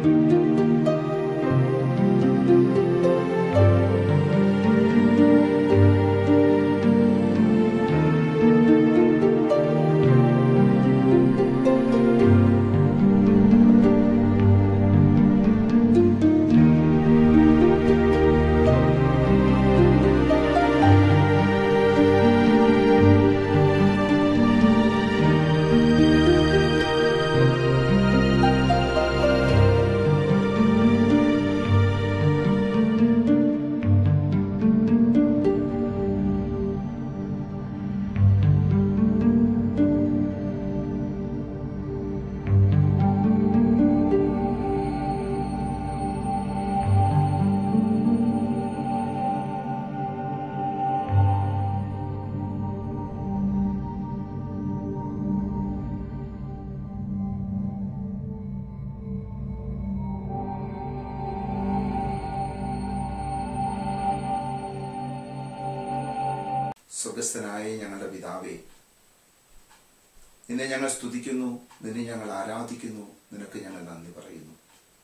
സ്വർഗസ്ഥനായ ഞങ്ങളുടെ പിതാവേ നിന്നെ ഞങ്ങൾ സ്തുതിക്കുന്നു നിന്നെ ഞങ്ങൾ ആരാധിക്കുന്നു നിനക്ക് ഞങ്ങൾ നന്ദി പറയുന്നു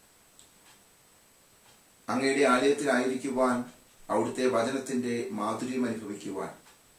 അങ്ങയുടെ ആലയത്തിലായിരിക്കുവാൻ അവിടുത്തെ വചനത്തിന്റെ മാധുര്യം അനുഭവിക്കുവാൻ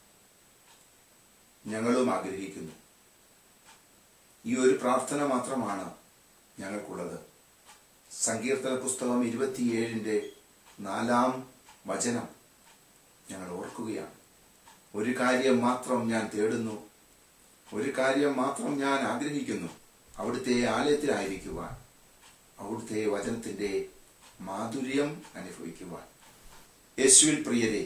ഞങ്ങളും ആഗ്രഹിക്കുന്നു ഈ ഒരു പ്രാർത്ഥന മാത്രമാണ് ഞങ്ങൾക്കുള്ളത് സങ്കീർത്തന പുസ്തകം ഇരുപത്തിയേഴിൻ്റെ നാലാം വചനം ഞങ്ങൾ ഓർക്കുകയാണ് ഒരു കാര്യം മാത്രം ഞാൻ തേടുന്നു ഒരു കാര്യം മാത്രം ഞാൻ ആഗ്രഹിക്കുന്നു അവിടുത്തെ ആലയത്തിലായിരിക്കുവാൻ അവിടുത്തെ വചനത്തിന്റെ മാധുര്യം അനുഭവിക്കുവാൻ യേശുവിൽ പ്രിയരെ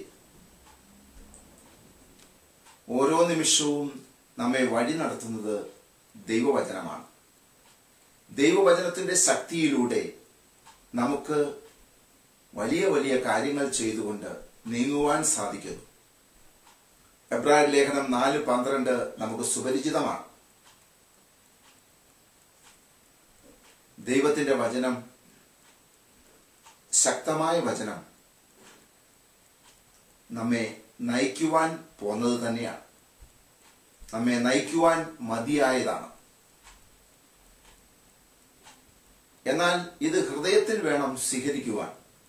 ഓരോ നിമിഷവും നമ്മെ വഴി നടത്തുന്നത് ദൈവവചനമാണ് ദൈവവചനത്തിന്റെ ശക്തിയിലൂടെ നമുക്ക് വലിയ വലിയ കാര്യങ്ങൾ ചെയ്തുകൊണ്ട് നീങ്ങുവാൻ സാധിക്കുന്നു എബ്രാഹിം ലേഖനം നാല് പന്ത്രണ്ട് നമുക്ക് സുപരിചിതമാണ് ദൈവത്തിന്റെ വചനം ശക്തമായ വചനം നമ്മെ നയിക്കുവാൻ പോന്നത് തന്നെയാണ് നമ്മെ നയിക്കുവാൻ മതിയായതാണ് എന്നാൽ ഇത് ഹൃദയത്തിൽ വേണം സ്വീകരിക്കുവാൻ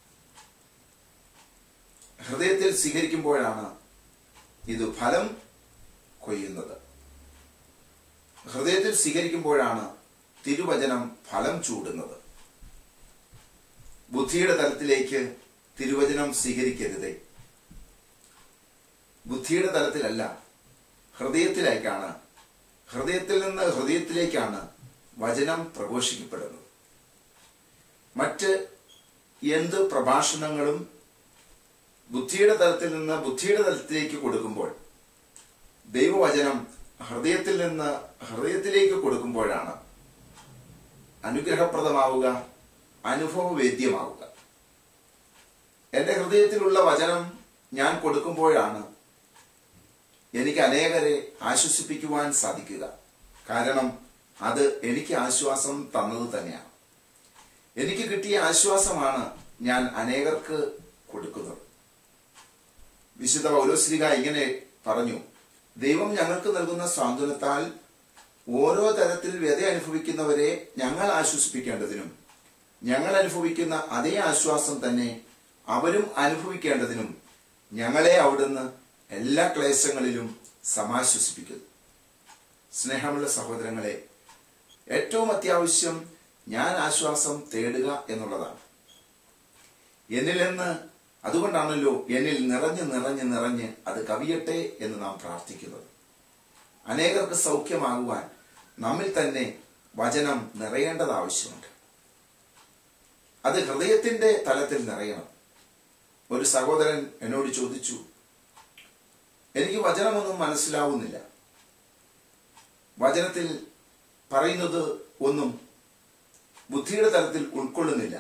ഹൃദയത്തിൽ സ്വീകരിക്കുമ്പോഴാണ് ഇത് ഫലം കൊയ്യുന്നത് ഹൃദയത്തിൽ സ്വീകരിക്കുമ്പോഴാണ് തിരുവചനം ഫലം ചൂടുന്നത് ബുദ്ധിയുടെ തലത്തിലേക്ക് തിരുവചനം സ്വീകരിക്കരുതേ ബുദ്ധിയുടെ തലത്തിലല്ല ഹൃദയത്തിലേക്കാണ് ഹൃദയത്തിൽ നിന്ന് ഹൃദയത്തിലേക്കാണ് വചനം പ്രഘോഷിക്കപ്പെടുന്നത് മറ്റ് എന്ത് പ്രഭാഷണങ്ങളും ബുദ്ധിയുടെ തലത്തിൽ നിന്ന് ബുദ്ധിയുടെ തലത്തിലേക്ക് കൊടുക്കുമ്പോൾ ദൈവവചനം ഹൃദയത്തിൽ നിന്ന് ഹൃദയത്തിലേക്ക് കൊടുക്കുമ്പോഴാണ് അനുഗ്രഹപ്രദമാവുക അനുഭവവേദ്യമാവുക എൻ്റെ ഹൃദയത്തിലുള്ള വചനം ഞാൻ കൊടുക്കുമ്പോഴാണ് എനിക്ക് അനേകരെ ആശ്വസിപ്പിക്കുവാൻ സാധിക്കുക കാരണം അത് എനിക്ക് ആശ്വാസം തന്നത് തന്നെയാണ് എനിക്ക് കിട്ടിയ ആശ്വാസമാണ് ഞാൻ അനേകർക്ക് കൊടുക്കുന്നത് വിശുദ്ധ പൗലോസ്ലിക ഇങ്ങനെ പറഞ്ഞു ദൈവം ഞങ്ങൾക്ക് നൽകുന്ന സ്വാതന്ത്ര്യത്താൽ ഓരോ തരത്തിൽ വ്യത അനുഭവിക്കുന്നവരെ ഞങ്ങൾ ആശ്വസിപ്പിക്കേണ്ടതിനും ഞങ്ങൾ അനുഭവിക്കുന്ന അതേ ആശ്വാസം തന്നെ അവരും അനുഭവിക്കേണ്ടതിനും ഞങ്ങളെ അവിടുന്ന് എല്ലാ ക്ലേശങ്ങളിലും സമാശ്വസിപ്പിക്കുന്നു സ്നേഹമുള്ള സഹോദരങ്ങളെ ഏറ്റവും അത്യാവശ്യം ഞാൻ ആശ്വാസം തേടുക എന്നുള്ളതാണ് എന്നിൽ നിന്ന് അതുകൊണ്ടാണല്ലോ എന്നിൽ നിറഞ്ഞ് നിറഞ്ഞ് നിറഞ്ഞ് അത് കവിയട്ടെ എന്ന് നാം പ്രാർത്ഥിക്കുന്നത് അനേകർക്ക് സൗഖ്യമാകുവാൻ നമ്മിൽ തന്നെ വചനം നിറയേണ്ടത് ആവശ്യമുണ്ട് അത് ഹൃദയത്തിന്റെ തലത്തിൽ നിറയണം ഒരു സഹോദരൻ എന്നോട് ചോദിച്ചു എനിക്ക് വചനമൊന്നും മനസ്സിലാവുന്നില്ല വചനത്തിൽ പറയുന്നത് ഒന്നും ബുദ്ധിയുടെ തലത്തിൽ ഉൾക്കൊള്ളുന്നില്ല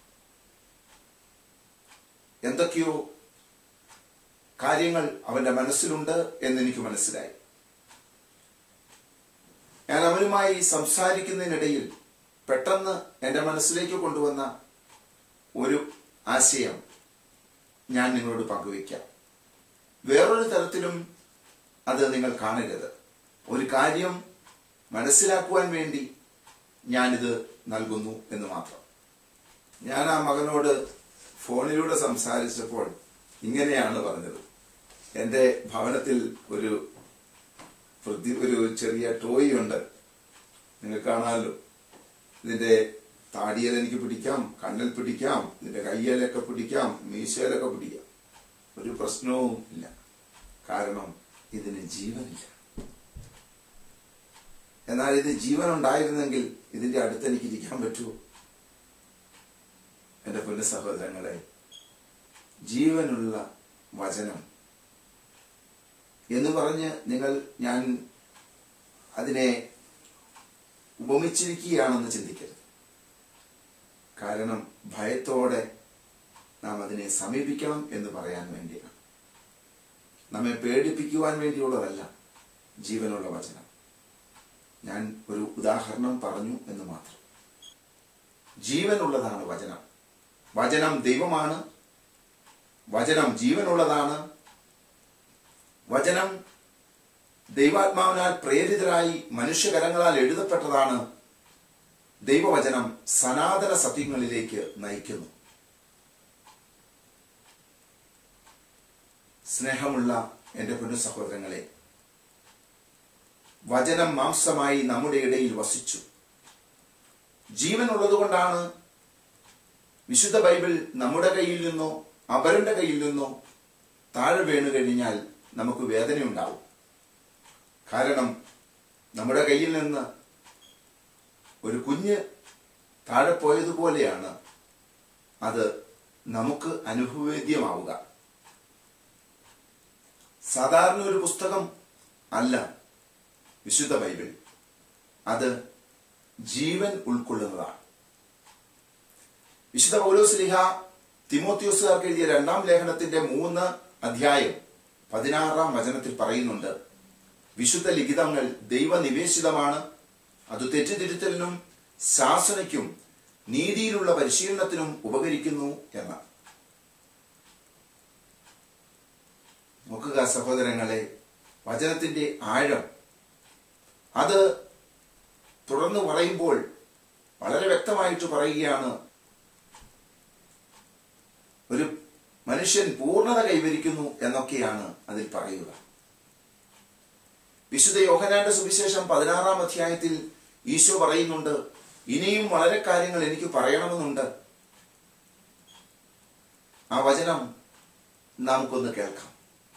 എന്തൊക്കെയോ കാര്യങ്ങൾ അവന്റെ മനസ്സിലുണ്ട് എന്നെനിക്ക് മനസ്സിലായി ഞാൻ അവനുമായി സംസാരിക്കുന്നതിനിടയിൽ പെട്ടെന്ന് എൻ്റെ മനസ്സിലേക്ക് കൊണ്ടുവന്ന ഒരു ആശയം ഞാൻ നിങ്ങളോട് പങ്കുവയ്ക്കാം വേറൊരു തരത്തിലും അത് നിങ്ങൾ കാണരുത് ഒരു കാര്യം മനസ്സിലാക്കുവാൻ വേണ്ടി ഞാനിത് നൽകുന്നു എന്ന് മാത്രം ഞാൻ ആ മകനോട് ഫോണിലൂടെ സംസാരിച്ചപ്പോൾ ഇങ്ങനെയാണ് പറഞ്ഞത് എൻ്റെ ഭവനത്തിൽ ഒരു പ്രതി ഒരു ചെറിയ ടോയ് ഉണ്ട് നിങ്ങൾ കാണാമല്ലോ ഇതിന്റെ താടിയിൽ എനിക്ക് പിടിക്കാം കണ്ണിൽ പിടിക്കാം ഇതിന്റെ കയ്യിലൊക്കെ പിടിക്കാം മീശയിലൊക്കെ പിടിക്കാം ഒരു പ്രശ്നവും ഇല്ല കാരണം ഇതിന് ജീവനില്ല എന്നാൽ ഇത് ജീവൻ ഉണ്ടായിരുന്നെങ്കിൽ ഇതിന്റെ അടുത്ത് എനിക്ക് ഇരിക്കാൻ പറ്റുമോ എന്റെ പൊന്നു സഹോദരങ്ങളെ ജീവനുള്ള വചനം എന്ന് പറഞ്ഞ് നിങ്ങൾ ഞാൻ അതിനെ ഉപമിച്ചിരിക്കുകയാണെന്ന് ചിന്തിക്കരുത് കാരണം ഭയത്തോടെ നാം അതിനെ സമീപിക്കണം എന്ന് പറയാൻ വേണ്ടിയാണ് നമ്മെ പേടിപ്പിക്കുവാൻ വേണ്ടിയുള്ളതല്ല ജീവനുള്ള വചനം ഞാൻ ഒരു ഉദാഹരണം പറഞ്ഞു എന്ന് മാത്രം ജീവനുള്ളതാണ് വചനം വചനം ദൈവമാണ് വചനം ജീവനുള്ളതാണ് വചനം ദൈവാത്മാവിനാൽ പ്രേരിതരായി മനുഷ്യകരങ്ങളാൽ എഴുതപ്പെട്ടതാണ് ദൈവവചനം സനാതന സത്യങ്ങളിലേക്ക് നയിക്കുന്നു സ്നേഹമുള്ള എൻ്റെ പൊന്നു സഹോദരങ്ങളെ വചനം മാംസമായി നമ്മുടെ ഇടയിൽ വസിച്ചു ജീവനുള്ളതുകൊണ്ടാണ് വിശുദ്ധ ബൈബിൾ നമ്മുടെ കയ്യിൽ നിന്നോ അവരുടെ കയ്യിൽ നിന്നോ താഴെ വീണു കഴിഞ്ഞാൽ നമുക്ക് വേദനയുണ്ടാവും കാരണം നമ്മുടെ കയ്യിൽ നിന്ന് ഒരു കുഞ്ഞ് താഴെ പോയതുപോലെയാണ് അത് നമുക്ക് അനുഭവേദ്യമാവുക സാധാരണ ഒരു പുസ്തകം അല്ല വിശുദ്ധ ബൈബിൾ അത് ജീവൻ ഉൾക്കൊള്ളുന്നതാണ് വിശുദ്ധ പൗലോസ്ലിഹ തിമോത്യോസുകാർക്ക് എഴുതിയ രണ്ടാം ലേഖനത്തിന്റെ മൂന്ന് അധ്യായം പതിനാറാം വചനത്തിൽ പറയുന്നുണ്ട് വിശുദ്ധ ലിഖിതങ്ങൾ ദൈവനിവേശിതമാണ് അത് തെറ്റുതിരുത്തലിനും ശാസനയ്ക്കും നീതിയിലുള്ള പരിശീലനത്തിനും ഉപകരിക്കുന്നു എന്ന് നോക്കുക സഹോദരങ്ങളെ വചനത്തിന്റെ ആഴം അത് തുടർന്ന് പറയുമ്പോൾ വളരെ വ്യക്തമായിട്ട് പറയുകയാണ് ഒരു മനുഷ്യൻ പൂർണ്ണത കൈവരിക്കുന്നു എന്നൊക്കെയാണ് അതിൽ പറയുക വിശുദ്ധ യോഹനാന്റെ സുവിശേഷം പതിനാറാം അധ്യായത്തിൽ ഈശോ പറയുന്നുണ്ട് ഇനിയും വളരെ കാര്യങ്ങൾ എനിക്ക് പറയണമെന്നുണ്ട് ആ വചനം നമുക്കൊന്ന് കേൾക്കാം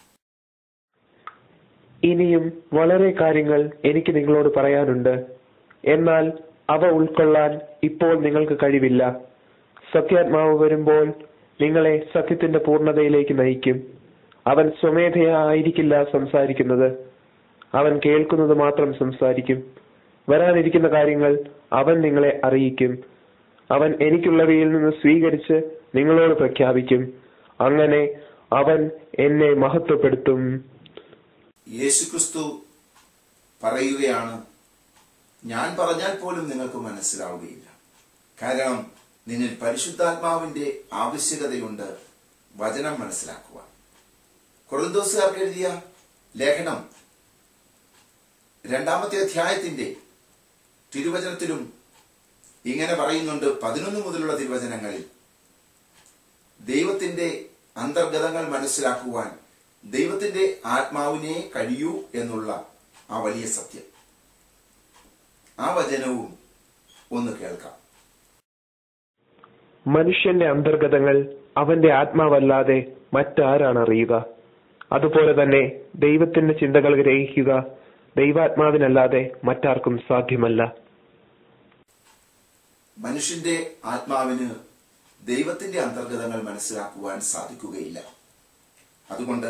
ഇനിയും വളരെ കാര്യങ്ങൾ എനിക്ക് നിങ്ങളോട് പറയാനുണ്ട് എന്നാൽ അവ ഉൾക്കൊള്ളാൻ ഇപ്പോൾ നിങ്ങൾക്ക് കഴിവില്ല സത്യാത്മാവ് വരുമ്പോൾ നിങ്ങളെ സത്യത്തിന്റെ പൂർണ്ണതയിലേക്ക് നയിക്കും അവൻ സ്വമേധയാ ആയിരിക്കില്ല സംസാരിക്കുന്നത് അവൻ കേൾക്കുന്നത് മാത്രം സംസാരിക്കും വരാനിരിക്കുന്ന കാര്യങ്ങൾ അവൻ നിങ്ങളെ അറിയിക്കും അവൻ എനിക്കുള്ളവയിൽ നിന്ന് സ്വീകരിച്ച് നിങ്ങളോട് പ്രഖ്യാപിക്കും അങ്ങനെ അവൻ എന്നെ മഹത്വപ്പെടുത്തും യേശുക്രിസ്തു പറയുകയാണ് ഞാൻ പറഞ്ഞാൽ പോലും നിങ്ങൾക്ക് മനസ്സിലാവുകയില്ല കാരണം നിന്നിൽ പരിശുദ്ധാത്മാവിന്റെ ആവശ്യകതയുണ്ട് വചനം മനസ്സിലാക്കുവാൻ കൊറിന്തോസുകാർക്ക് എഴുതിയ ലേഖനം രണ്ടാമത്തെ അധ്യായത്തിന്റെ തിരുവചനത്തിലും ഇങ്ങനെ പറയുന്നുണ്ട് പതിനൊന്ന് മുതലുള്ള തിരുവചനങ്ങളിൽ ദൈവത്തിന്റെ അന്തർഗതങ്ങൾ മനസ്സിലാക്കുവാൻ ദൈവത്തിന്റെ ആത്മാവിനെ കഴിയൂ എന്നുള്ള ആ വലിയ സത്യം ആ വചനവും ഒന്ന് കേൾക്കാം മനുഷ്യന്റെ അന്തർഗതങ്ങൾ അവന്റെ ആത്മാവല്ലാതെ മറ്റാരാണ് അറിയുക അതുപോലെ തന്നെ ദൈവത്തിന്റെ ചിന്തകൾ ഗ്രഹിക്കുക ദൈവാത്മാവിനല്ലാതെ മറ്റാർക്കും സാധ്യമല്ല മനുഷ്യന്റെ ആത്മാവിന് ദൈവത്തിന്റെ അന്തർഗതങ്ങൾ മനസ്സിലാക്കുവാൻ സാധിക്കുകയില്ല അതുകൊണ്ട്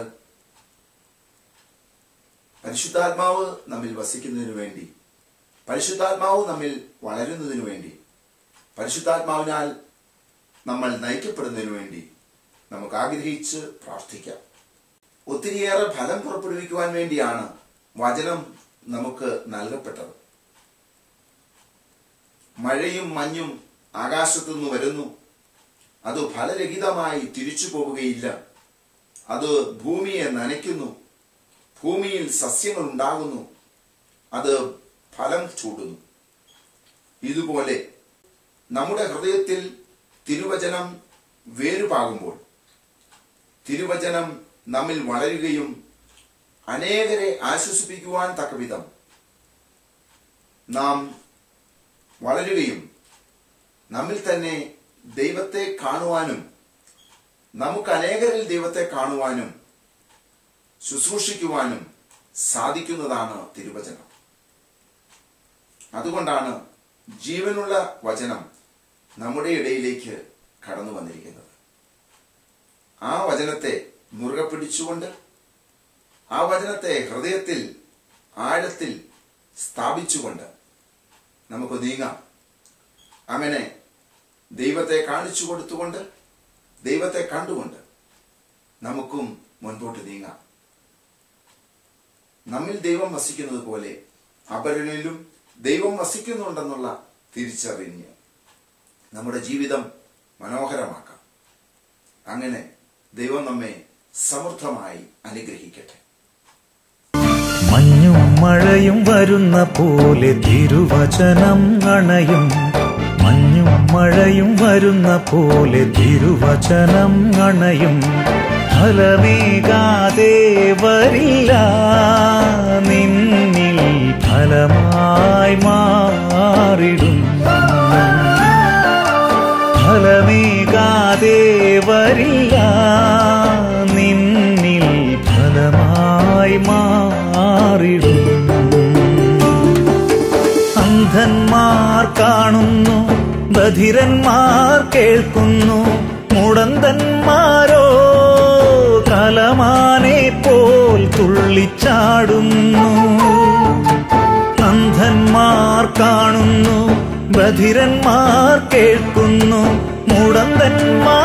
പരിശുദ്ധാത്മാവ് നമ്മിൽ വസിക്കുന്നതിനു വേണ്ടി പരിശുദ്ധാത്മാവ് നമ്മിൽ വളരുന്നതിനു വേണ്ടി പരിശുദ്ധാത്മാവിനാൽ നമ്മൾ നയിക്കപ്പെടുന്നതിനു വേണ്ടി നമുക്ക് ആഗ്രഹിച്ച് പ്രാർത്ഥിക്കാം ഒത്തിരിയേറെ ഫലം പുറപ്പെടുവിക്കുവാൻ വേണ്ടിയാണ് വചനം നമുക്ക് നൽകപ്പെട്ടത് മഴയും മഞ്ഞും ആകാശത്തുനിന്ന് വരുന്നു അത് ഫലരഹിതമായി തിരിച്ചു പോവുകയില്ല അത് ഭൂമിയെ നനയ്ക്കുന്നു ഭൂമിയിൽ സസ്യങ്ങൾ ഉണ്ടാകുന്നു അത് ഫലം ചൂടുന്നു ഇതുപോലെ നമ്മുടെ ഹൃദയത്തിൽ തിരുവചനം വേരുപാകുമ്പോൾ തിരുവചനം നമ്മിൽ വളരുകയും അനേകരെ ആശ്വസിപ്പിക്കുവാൻ തക്കവിധം നാം വളരുകയും നമ്മിൽ തന്നെ ദൈവത്തെ കാണുവാനും നമുക്ക് അനേകരിൽ ദൈവത്തെ കാണുവാനും ശുശ്രൂഷിക്കുവാനും സാധിക്കുന്നതാണ് തിരുവചനം അതുകൊണ്ടാണ് ജീവനുള്ള വചനം നമ്മുടെ ഇടയിലേക്ക് കടന്നു വന്നിരിക്കുന്നത് ആ വചനത്തെ മുറുകെ പിടിച്ചുകൊണ്ട് ആ വചനത്തെ ഹൃദയത്തിൽ ആഴത്തിൽ സ്ഥാപിച്ചുകൊണ്ട് നമുക്ക് നീങ്ങാം അങ്ങനെ ദൈവത്തെ കാണിച്ചു കൊടുത്തുകൊണ്ട് ദൈവത്തെ കണ്ടുകൊണ്ട് നമുക്കും മുൻപോട്ട് നീങ്ങാം നമ്മിൽ ദൈവം വസിക്കുന്നത് പോലെ അപരനിലും ദൈവം വസിക്കുന്നുണ്ടെന്നുള്ള തിരിച്ചറിഞ്ഞ് നമ്മുടെ ജീവിതം മനോഹരമാക്കാം അങ്ങനെ ദൈവം നമ്മെ സമൃദ്ധമായി അനുഗ്രഹിക്കട്ടെ മഞ്ഞും മഴയും വരുന്ന പോലെ തിരുവചനം അണയും മഞ്ഞും മഴയും വരുന്ന പോലെ തിരുവചനം അണയും ഫലമേകാതെ വരില്ല നിന്നിൽ ഫലമായി മാറിടും ഫലമേകാതെ വരില്ല നിന്നിൽ ഫലമായി മാറിടും അന്ധന്മാർ കാണുന്നു ബധിരന്മാർ കേൾക്കുന്നു മുടന്തന്മാരോ കലമാനെ പോൽ തുള്ളിച്ചാടുന്നു അന്ധന്മാർ കാണുന്നു ബധിരന്മാർ കേൾക്കുന്നു മുടന്തന്മാർ